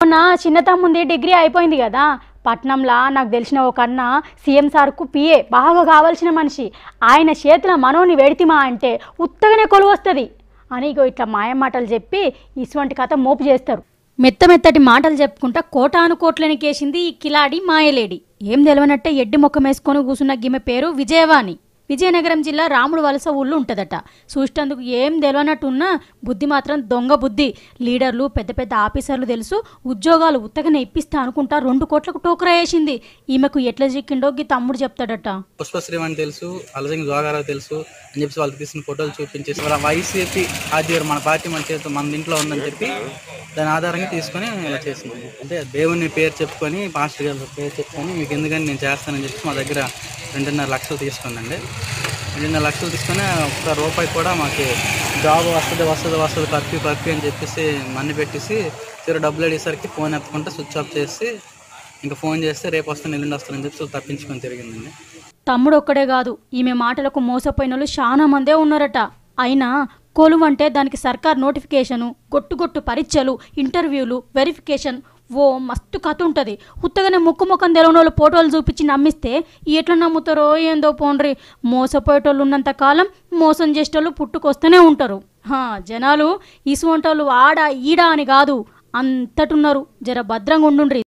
మొన్న చిన్న తమ్ముంది డిగ్రీ అయిపోయింది కదా పట్నంలా నాకు తెలిసిన ఒక అన్న సీఎం సార్కు పిఏ బాగా కావాల్సిన మనిషి ఆయన చేతుల మనోని వెడితిమా అంటే ఉత్తగానే కొలువు వస్తుంది అని ఇగో ఇట్లా మాయమాటలు చెప్పి ఇటువంటి కథ మోపు చేస్తారు మెత్త మెత్తటి మాటలు చెప్పుకుంటా కోటాను కోట్లని కేసింది ఈ కిలాడి మాయలేడి ఏం తెలియనట్టే ఎడ్డి మొక్క వేసుకొని కూసున్న గిమె పేరు విజయవాణి విజయనగరం జిల్లా రాముడు వలస ఊళ్ళు ఉంటుందట చూసేందుకు ఏం తెలియనట్టున్నా బుద్ధి మాత్రం దొంగ బుద్ధి లీడర్లు పెద్ద పెద్ద ఆఫీసర్లు తెలుసు ఉద్యోగాలు ఉత్తగానే ఇప్పిస్తా అనుకుంటా రెండు కోట్లకు టోకరా వేసింది ఈమెకు ఎట్లా చిక్కిండో గీ తమ్ముడు చెప్తాడట పుష్పశ్రీ అని తెలుసు అలసింగ్ జోగారావు తెలుసు అని చెప్పి వాళ్ళకి తీసిన ఫోటోలు చూపించేసి వాళ్ళ వైసీపీ ఆధ్వర్యం మన పార్టీ మన చేతిలో మన ఇంట్లో ఉందని చెప్పి దాని ఆధారంగా తీసుకొని ఇలా చేసింది అంటే దేవుని పేరు చెప్పుకొని పాస్టర్ గారి పేరు చెప్పుకొని మీకు ఎందుకని నేను చేస్తానని చెప్పి మా దగ్గర రెండున్నర లక్షలు తీసుకుందండి రెండున్నర లక్షలు తీసుకొని ఒక్క రూపాయి కూడా మాకు జాబ్ వస్తుంది వస్తుంది వస్తుంది కర్ఫ్యూ కర్ఫ్యూ అని చెప్పేసి మన్ని పెట్టేసి చిరు డబ్బులు అడిగేసరికి ఫోన్ ఎత్తకుంటే స్విచ్ ఆఫ్ చేసి ఇంకా ఫోన్ చేస్తే రేపు వస్తాను ఎల్లుండి వస్తానని చెప్పి తప్పించుకొని తిరిగిందండి తమ్ముడు ఒక్కడే కాదు ఈమె మాటలకు మోసపోయిన వాళ్ళు చాలా మందే ఉన్నారట అయినా కొలువు అంటే దానికి సర్కార్ నోటిఫికేషను గొట్టు గొట్టు పరీక్షలు ఇంటర్వ్యూలు వెరిఫికేషన్ ఓ మస్తు కథ ఉంటుంది ఉత్తగానే ముక్కు ముఖం తెలవని వాళ్ళు ఫోటోలు చూపించి నమ్మిస్తే ఎట్లా నమ్ముతారో ఏందో పోండ్రి మోసపోయేటోళ్ళు ఉన్నంత కాలం మోసం చేసేటోళ్ళు పుట్టుకొస్తూనే ఉంటారు హా, జనాలు ఇసువంటోళ్ళు ఆడ ఈడ అని కాదు అంతటున్నారు జర భద్రంగా ఉండుండ్రి